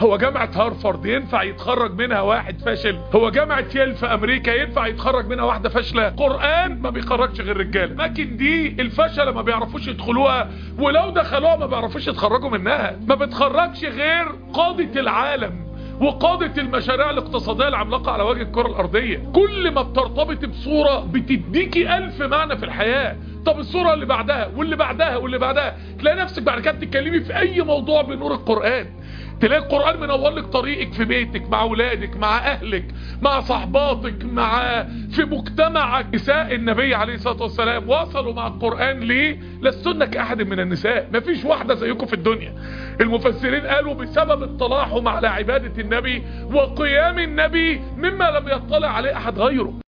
هو جامعة هارفارد ينفع يتخرج منها واحد فاشل هو جامعة ييل في امريكا ينفع يتخرج منها واحدة فاشلة قرآن ما بيخرجش غير رجالة لكن دي الفشلة ما بيعرفوش يدخلوها ولو دخلوها ما بيعرفوش يتخرجوا منها ما بتخرجش غير قادة العالم وقادة المشاريع الاقتصادية العملاقة على وجه الكرة الأرضية كل ما بترتبط بصورة بتديكي ألف معنى في الحياة طب الصورة اللي بعدها واللي بعدها واللي بعدها تلاقي نفسك بعد كده بتتكلمي في أي موضوع بنور القرآن تلاقي القرآن منور لك طريقك في بيتك مع أولادك مع أهلك مع صحباتك مع في مجتمعك نساء النبي عليه الصلاة والسلام وصلوا مع القرآن ليه لستن كأحد من النساء مفيش واحدة زيكم في الدنيا المفسرين قالوا بسبب اطلاعهم على عبادة النبي وقيام النبي مما لم يطلع عليه أحد غيره